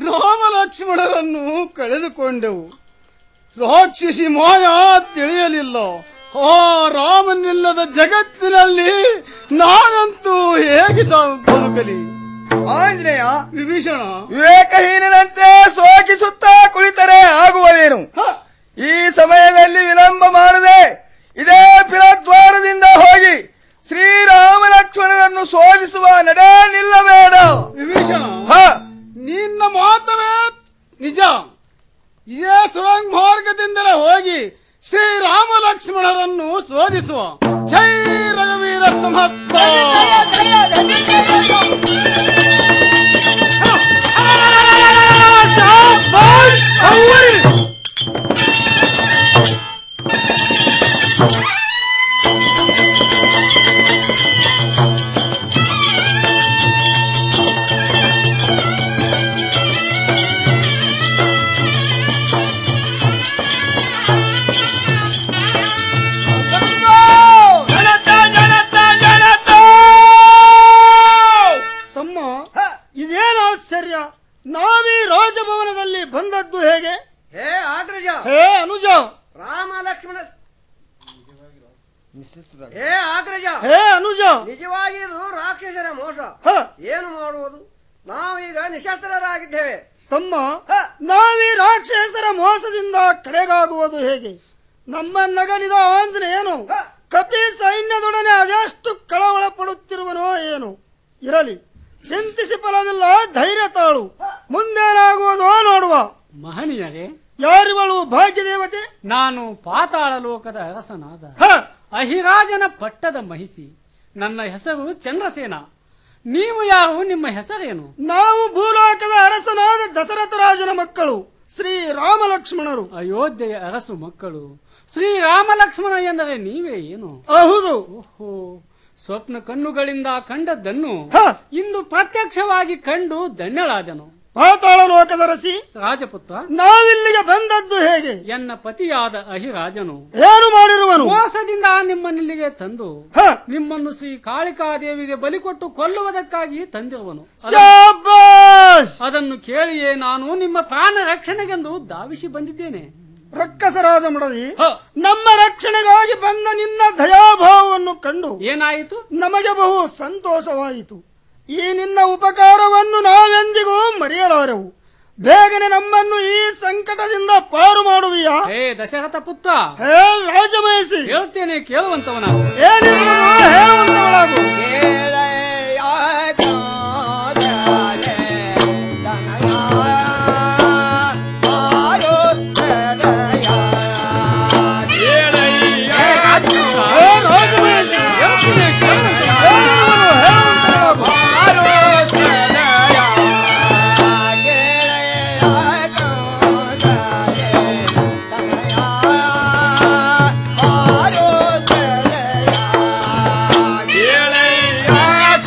ಶ್ರೀರಾಮ ಲಕ್ಷ್ಮಣರನ್ನು ಕಳೆದುಕೊಂಡೆವು ರಾಕ್ಷಸಿ ಮಾಯ ತಿಳಿಯಲಿಲ್ಲ ಆ ರಾಮನಿಲ್ಲದ ಜಗತ್ತಿನಲ್ಲಿ ನಾನಂತೂ ಹೇಗೆ ಸಾ- ಬದುಕಲಿ ಆಂಜನೇಯ ವಿಭೀಷಣ ವಿವೇಕಹೀನನಂತೆ ಸೋಕಿಸುತ್ತಾ ಕುಳಿತರೆ ಆಗುವುದೇನು ಈ ಸಮಯದಲ್ಲಿ ವಿಳಂಬ ಮಾಡದೆ ಇದೇ ಪಿರದ್ವಾರದಿಂದ ಹೋಗಿ ಶ್ರೀರಾಮ ಲಕ್ಷ್ಮಣರನ್ನು ಶೋಧಿಸುವ ನಡೆ ನಿಲ್ಲಬೇಡ ವಿಭೀಷಣ ಹ ನಿನ್ನ ಮಾತವೇ ನಿಜ ಇದೇ ಸುರಂಗ್ ಮಾರ್ಗದಿಂದಲೇ ಹೋಗಿ ಶ್ರೀರಾಮ ಲಕ್ಷ್ಮಣರನ್ನು ಶೋಧಿಸುವ ಜೈ ರಘುವೀರ ಸಮರ್ಥ ತಮ್ಮ ಇದೇನು ಆಶ್ಚರ್ಯ ನಾವೀ ರಾಜಭವನದಲ್ಲಿ ಬಂದದ್ದು ಹೇಗೆ ಹೇ ಆಗ್ರಜ ಹೇ ಅನುಜ ರಾಮ ಲಕ್ಷ್ಮಣ ಹೇ ಆಗ್ರಜ ಹೇ ಅನುಜ ನಿಜವಾಗಿ ಇದು ರಾಕ್ಷಸರ ಮೋಸ ಹ. ಏನು ಮಾಡುವುದು ನಾವೀಗ ನಿಶಸ್ತ್ರರಾಗಿದ್ದೇವೆ ತಮ್ಮ ನಾವೀ ರಾಕ್ಷಸರ ಮೋಸದಿಂದ ಕಡೆಗಾಗುವುದು ಹೇಗೆ ನಮ್ಮ ನಗಲಿದ ಆಂಜನೇಯನು ಕಪಿ ಸೈನ್ಯದೊಡನೆ ಅದೆಷ್ಟು ಕಳವಳ ಪಡುತ್ತಿರುವನೋ ಏನು ಇರಲಿ ಚಿಂತಿಸಿ ಫಲವಿಲ್ಲ ಧೈರ್ಯ ತಾಳು ಮುಂದೇನಾಗುವುದೋ ನೋಡುವ ಮಹನೀಯರೇ ಯಾರಿವಳು ಭಾಗ್ಯ ದೇವತೆ ನಾನು ಪಾತಾಳ ಲೋಕದ ಅರಸನಾದ ಅಹಿರಾಜನ ಪಟ್ಟದ ಮಹಿಸಿ ನನ್ನ ಹೆಸರು ಚಂದ್ರಸೇನ ನೀವು ಯಾರು ನಿಮ್ಮ ಹೆಸರೇನು ನಾವು ಭೂಲೋಕದ ಅರಸನಾದ ದಶರಥ ರಾಜನ ಮಕ್ಕಳು ಶ್ರೀ ರಾಮ ಲಕ್ಷ್ಮಣರು ಅಯೋಧ್ಯೆಯ ಅರಸು ಮಕ್ಕಳು ಶ್ರೀರಾಮ ಲಕ್ಷ್ಮಣ ಎಂದರೆ ನೀವೇ ಏನು ಹೌದು ಓಹೋ ಸ್ವಪ್ನ ಕಣ್ಣುಗಳಿಂದ ಕಂಡದ್ದನ್ನು ಇಂದು ಪ್ರತ್ಯಕ್ಷವಾಗಿ ಕಂಡು ಧನ್ಯಳಾದನು ಪಾತಾಳ ಲೋಕದ ರಸಿ ರಾಜಪುತ್ರ ನಾವಿಲ್ಲಿಗೆ ಬಂದದ್ದು ಹೇಗೆ ಎನ್ನ ಪತಿಯಾದ ಅಹಿರಾಜನು ಏನು ಮಾಡಿರುವನು ಮೋಸದಿಂದ ನಿಮ್ಮನ್ನಿಲ್ಲಿಗೆ ತಂದು ನಿಮ್ಮನ್ನು ಶ್ರೀ ಕಾಳಿಕಾದೇವಿಗೆ ಬಲಿ ಕೊಟ್ಟು ಕೊಲ್ಲುವುದಕ್ಕಾಗಿ ತಂದಿರುವನು ಶಾಬಾಷ್! ಅದನ್ನು ಕೇಳಿಯೇ ನಾನು ನಿಮ್ಮ ಪ್ರಾಣ ರಕ್ಷಣೆಗೆಂದು ಧಾವಿಸಿ ಬಂದಿದ್ದೇನೆ ರಕ್ಕಸ ರಾಜ ಮಡದಿ ನಮ್ಮ ರಕ್ಷಣೆಗಾಗಿ ಬಂದ ನಿನ್ನ ದಯಾಭಾವವನ್ನು ಕಂಡು ಏನಾಯಿತು ನಮಗೆ ಬಹು ಸಂತೋಷವಾಯಿತು ಈ ನಿನ್ನ ಉಪಕಾರವನ್ನು ನಾವೆಂದಿಗೂ ಮರೆಯಲಾರೆವು ಬೇಗನೆ ನಮ್ಮನ್ನು ಈ ಸಂಕಟದಿಂದ ಪಾರು ಮಾಡುವಿಯಾ ಹೇ ದಶರಥ ಪುತ್ರ ಹೇ ರಾಜಮಹಿಷಿ ಹೇಳ್ತೇನೆ ಕೇಳುವಂತವನಾಗು ಏನಿರುವುದು ಹೇಳುವಂತವಳಾಗು ಕೇಳಯ್ಯ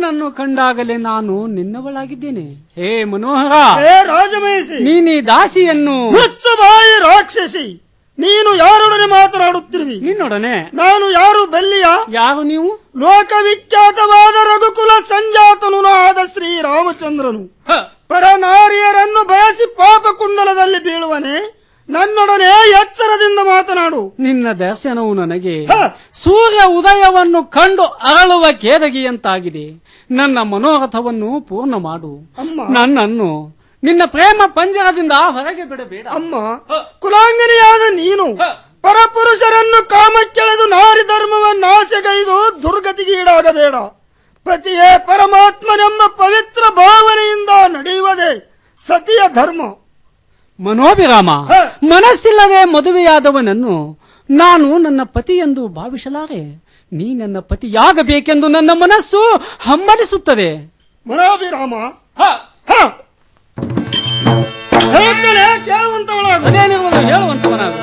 ನಿನ್ನನ್ನು ಕಂಡಾಗಲೇ ನಾನು ನಿನ್ನವಳಾಗಿದ್ದೇನೆ ಹೇ ಮನೋಹರ ಹೇ ರಾಜಮಹಿಷಿ ನೀನೀ ದಾಸಿಯನ್ನು ಮುಚ್ಚು ಬಾಯಿ ರಾಕ್ಷಸಿ ನೀನು ಯಾರೊಡನೆ ಮಾತನಾಡುತ್ತಿರುವಿ ನಿನ್ನೊಡನೆ ನಾನು ಯಾರು ಬೆಲ್ಲಿಯ ಯಾರು ನೀವು ಲೋಕವಿಖ್ಯಾತವಾದ ರಘುಕುಲ ಸಂಜಾತನು ಆದ ಶ್ರೀರಾಮಚಂದ್ರನು ಪರನಾರಿಯರನ್ನು ಬಯಸಿ ಪಾಪ ಕುಂಡಲದಲ್ಲಿ ಬೀಳುವನೆ ನನ್ನೊಡನೆ ಎಚ್ಚರದಿಂದ ಮಾತನಾಡು ನಿನ್ನ ದರ್ಶನವು ನನಗೆ ಸೂರ್ಯ ಉದಯವನ್ನು ಕಂಡು ಅರಳುವ ಕೇದಗಿಯಂತಾಗಿದೆ ನನ್ನ ಮನೋರಥವನ್ನು ಪೂರ್ಣ ಮಾಡು ನನ್ನನ್ನು ನಿನ್ನ ಪ್ರೇಮ ಪಂಜರದಿಂದ ಹೊರಗೆ ಬಿಡಬೇಡ ಅಮ್ಮ ಕುಲಾಂಗನಿಯಾದ ನೀನು ಪರಪುರುಷರನ್ನು ಕಾಮಕ್ಕೆಳೆದು ನಾರಿ ಧರ್ಮವನ್ನಾಸೆಗೈದು ದುರ್ಗತಿಗೆ ಈಡಾಗಬೇಡ ಪತಿಯೇ ಪರಮಾತ್ಮನೆಂಬ ಪವಿತ್ರ ಭಾವನೆಯಿಂದ ನಡೆಯುವುದೇ ಸತಿಯ ಧರ್ಮ ಮನೋಭಿರಾಮ ಮನಸ್ಸಿಲ್ಲದೆ ಮದುವೆಯಾದವನನ್ನು ನಾನು ನನ್ನ ಪತಿ ಎಂದು ಭಾವಿಸಲಾರೆ ನೀ ನನ್ನ ಪತಿಯಾಗಬೇಕೆಂದು ನನ್ನ ಮನಸ್ಸು ಹಮ್ಮಲಿಸುತ್ತದೆ ಮನೋಭಿರಾಮ ಹೇಳುತ್ತೇನೆ ಕೇಳುವಂತವಳಾಗು ಅದೇನಿರುವುದು ಹೇಳುವಂತವನಾಗು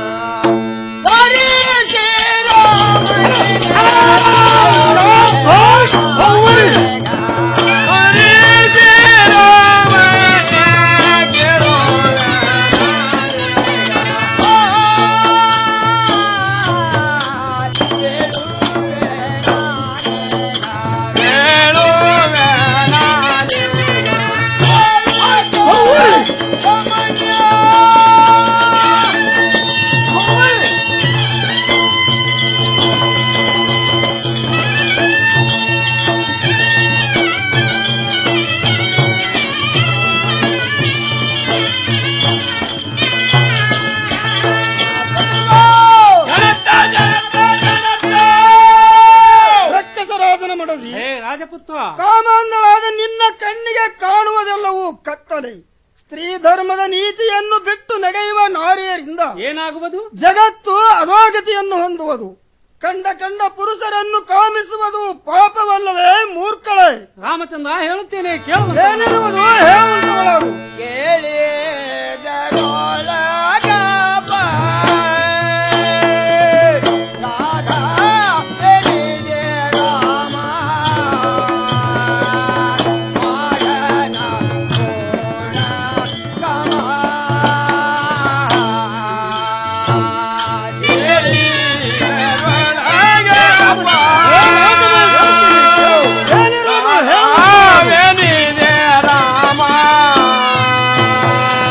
ರಕ್ಕಸರಾಜನ ಮಡದಿ ರಾಜಪುತ್ರ ಕಾಮಾಂಧಳಾದ ನಿನ್ನ ಕಣ್ಣಿಗೆ ಕಾಣುವುದೆಲ್ಲವೂ ಕತ್ತಲೆ ಸ್ತ್ರೀ ಧರ್ಮದ ನೀತಿಯನ್ನು ಬಿಟ್ಟು ನಡೆಯುವ ನಾರಿಯರಿಂದ ಏನಾಗುವುದು ಜಗತ್ತು ಅಧೋಗತಿಯನ್ನು ಹೊಂದುವುದು ಕಂಡ ಕಂಡ ಪುರುಷರನ್ನು ಕಾಮಿಸುವುದು ಪಾಪವಲ್ಲವೇ ಮೂರ್ಖಳೆ ರಾಮಚಂದ್ರ ಹೇಳುತ್ತೇನೆ ಕೇಳುವ ಏನಿರುವುದು ಹೇಳುವಂತವಳಾಗು ರಾಮ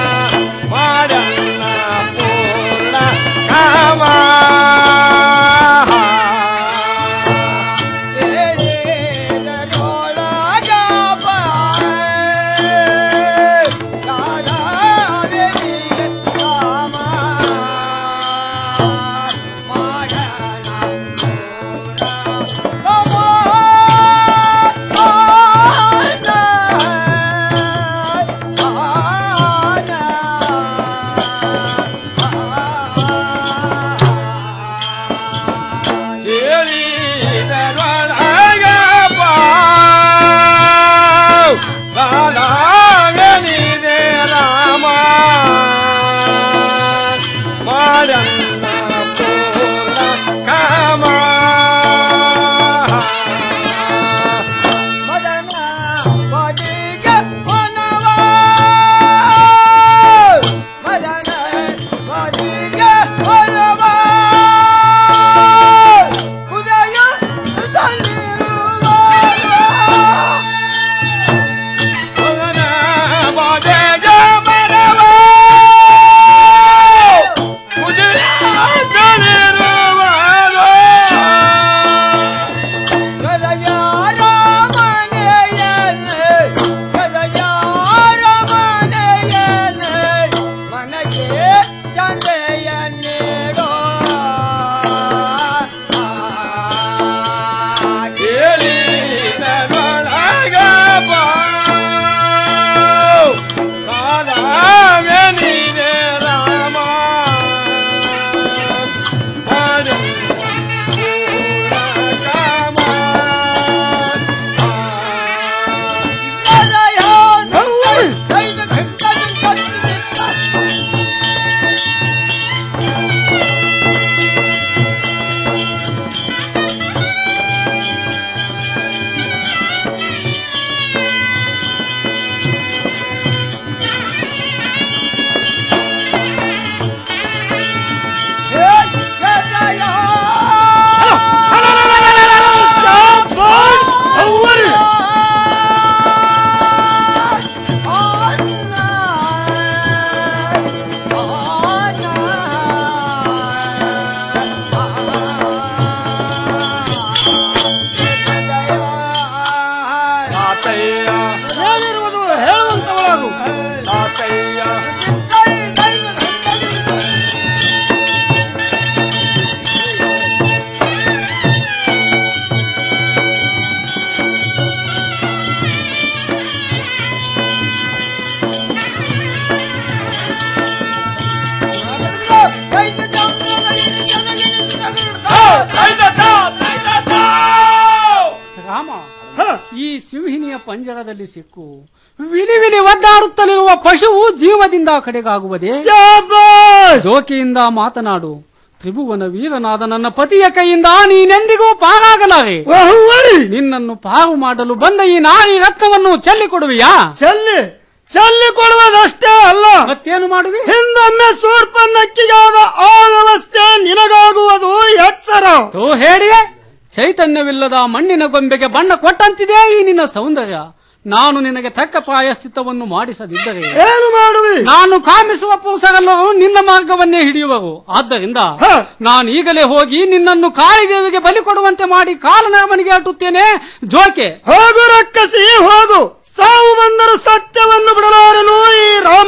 ಆನೆಯ ಪಂಜರದಲ್ಲಿ ಸಿಕ್ಕು ವಿಲಿ ವಿಲಿ ಒದ್ದಾಡುತ್ತಲಿರುವ ಪಶುವು ಜೀವದಿಂದ ಕಡೆಗಾಗುವುದೇ ದೋಕೆಯಿಂದ ಮಾತನಾಡು ತ್ರಿಭುವನ ವೀರನಾದ ನನ್ನ ಪತಿಯ ಕೈಯಿಂದ ನೀನೆಂದಿಗೂ ಪಾರಾಗಲಾರೆ ನಿನ್ನನ್ನು ಪಾರು ಮಾಡಲು ಬಂದ ಈ ನಾರಿ ರಕ್ತವನ್ನು ಚೆಲ್ಲಿ ಕೊಡುವಿಯಾ ಚೆಲ್ಲಿ ಚೆಲ್ಲಿ ಕೊಡುವುದಷ್ಟೇ ಅಲ್ಲ ಮತ್ತೇನು ಮಾಡುವಿ ಹಿಂದೊಮ್ಮೆ ಸೂರ್ಪನ್ನಕ್ಕಿಗಾದ ಆ ವ್ಯವಸ್ಥೆ ನಿನಗಾಗುವುದು ಎಚ್ಚರ ತೋ ಹೇಳಿಯೇ ಚೈತನ್ಯವಿಲ್ಲದ ಮಣ್ಣಿನ ಗೊಂಬೆಗೆ ಬಣ್ಣ ಕೊಟ್ಟಂತಿದೆ ಈ ನಿನ್ನ ಸೌಂದರ್ಯ ನಾನು ನಿನಗೆ ತಕ್ಕ ಪ್ರಾಯಶ್ಚಿತ್ತವನ್ನು ಮಾಡಿಸದಿದ್ದರೆ ಏನು ಮಾಡುವಿ ನಾನು ಕಾಮಿಸುವ ಪುರುಷರೆಲ್ಲರೂ ನಿನ್ನ ಮಾರ್ಗವನ್ನೇ ಹಿಡಿಯುವರು ಆದ್ದರಿಂದ ನಾನು ಈಗಲೇ ಹೋಗಿ ನಿನ್ನನ್ನು ಕಾಳಿದೇವಿಗೆ ಬಲಿ ಕೊಡುವಂತೆ ಮಾಡಿ ಕಾಲನರಮನಿಗೆ ಅಟ್ಟುತ್ತೇನೆ ಜೋಕೆ ಹೋಗು ರಕ್ಕಸಿ ಹೋಗು ಸಾವು ಬಂದರೂ ಸತ್ಯವನ್ನು ಬಿಡಲಾರನು ಈ ರಾಮ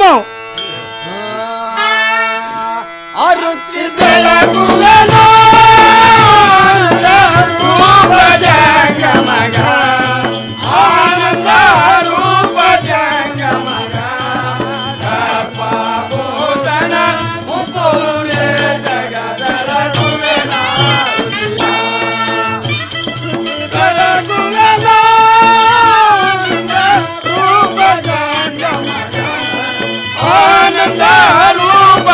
ಆನಂದ ರೂಪ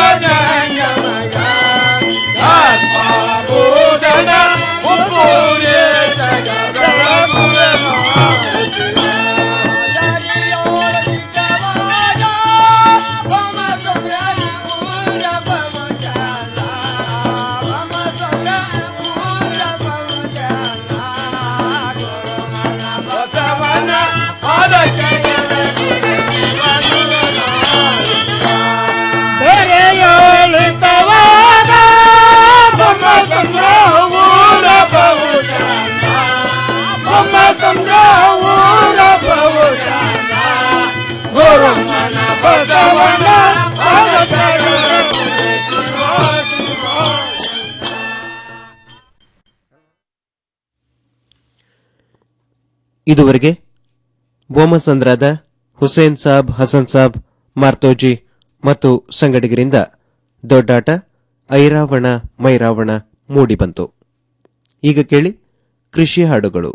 ಇದುವರೆಗೆ ಬೋಮಸಂದ್ರಾದ ಹುಸೇನ್ ಸಾಬ್ ಹಸನ್ ಸಾಬ್ ಮಾರ್ತೋಜಿ ಮತ್ತು ಸಂಗಡಿಗರಿಂದ ದೊಡ್ಡಾಟ ಐರಾವಣ ಮೈರಾವಣ ಮೂಡಿಬಂತು ಈಗ ಕೇಳಿ ಕೃಷಿ ಹಾಡುಗಳು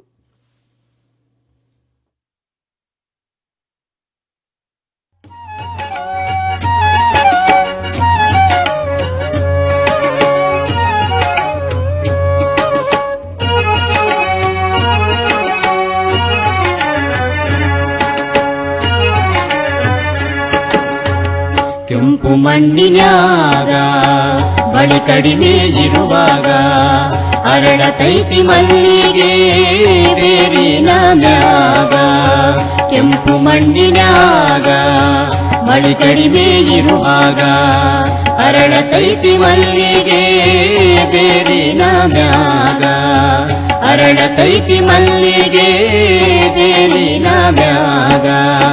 ಕೆಂಪು ಮಣ್ಣಿನ್ಯಾಗ ಬಳಿ ಕಡಿಮೆ ಇರುವಾಗ ಅರಳತೈತಿ ಮಲ್ಲಿಗೆ ಬೇರಿನ ಮ್ಯಾಗ ಕೆಂಪು ಮಣ್ಣಿನ್ಯಾಗ ಬಳಿ ಕಡಿಮೆ ಇರುವಾಗ ಅರಳತೈತಿ ಮಲ್ಲಿಗೆ ಬೇರಿನ ಮ್ಯಾಗ ಅರಳತೈತಿ ಮಲ್ಲಿಗೆ ಬೇರಿನ ಮ್ಯಾಗ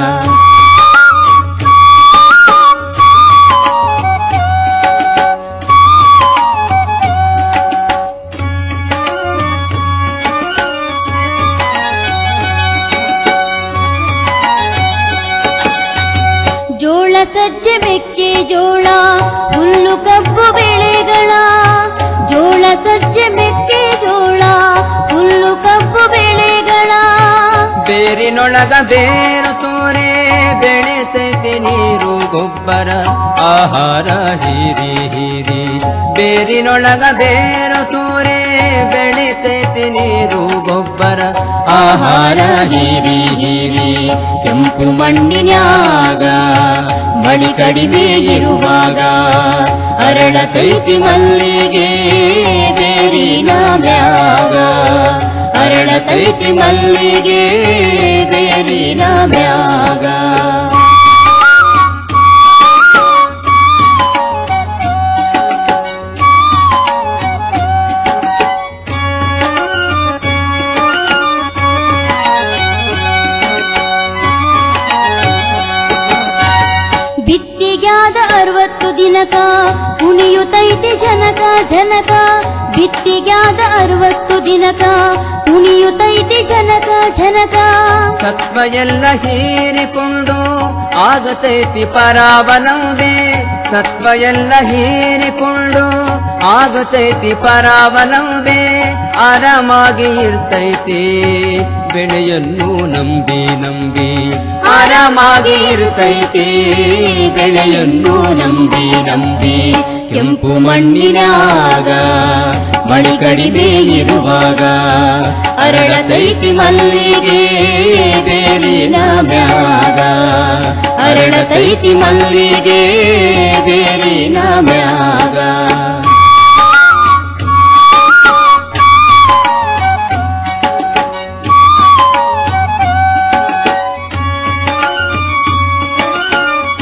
ಜೋಳ ಸಜ್ಜೆ ಮೆಕ್ಕೆ ಜೋಳ ಹುಲ್ಲು ಕಬ್ಬು ಬೆಳೆಗಳ ಜೋಳ ಸಜ್ಜೆ ಮೆಕ್ಕೆ ಜೋಳ ಹುಲ್ಲು ಕಬ್ಬು ಬೆಳೆಗಳ ಬೇರಿನೊಳಗ ಬೇರು ತೋರೆ ಬೆಳೆಸೈತಿ ನೀರು ಗೊಬ್ಬರ ಆಹಾರ ಹೀರಿ ಹೀರಿ ಬೇರಿನೊಳಗ ಬೇರು ತೋರೆ ಬೆಳೆಸೈತಿ ನೀರು ಗೊಬ್ಬರ ಆಹಾರ ಹೀರಿ ಹೀರಿ ಕೆಂಪು ಮಣ್ಣಿನ್ಯಾಗ ಮಳಿ ಕಡಿಮೆ ಇರುವಾಗ ಅರಳತೈತಿ ಮಲ್ಲಿಗೆ ಬೇರಿನ ಮ್ಯಾಗ ಅರಳತೈತಿ ಮಲ್ಲಿಗೆ ಬೇರಿನ ಮ್ಯಾಗ ಬಿತ್ತಿಗ್ಯಾದ ಅರವತ್ತು ದಿನಕ ಕುಣಿಯುತ್ತೈತಿ ಜನಕ ಜನಕ ಬಿತ್ತಿಗ್ಯಾದ ಅರವತ್ತು ದಿನಕ ಕುಣಿಯುತ್ತೈತಿ ಜನಕ ಜನಕ ಸತ್ವ ಎಲ್ಲ ಹೀರಿಕೊಂಡು ಆಗತೈತಿ ಪರಾವಲಂಬೆ ಸತ್ವ ಎಲ್ಲ ಹೀರಿಕೊಂಡು ಆಗತೈತಿ ಪರಾವಲಂಬೆ ಆರಾಮಾಗಿ ಇರ್ತೈತಿ ಬೆಳೆಯನ್ನು ನಂಬಿ ನಂಬಿ ಆರಾಮಾಗಿ ಇರುತ್ತೈತಿ ಬೆಳೆಯನ್ನು ನಂಬಿ ನಂಬಿ ಕೆಂಪು ಮಣ್ಣಿನಾಗ ಮಳಿ ಕಡಿಮೆ ಇರುವಾಗ ಅರಳತೈತಿ ಮಲ್ಲಿಗೆ ಬೇರಿನ ಮ್ಯಾಗ ಅರಳತೈತಿ ಮಲ್ಲಿಗೆ ಬೇರಿನ ಮ್ಯಾಗ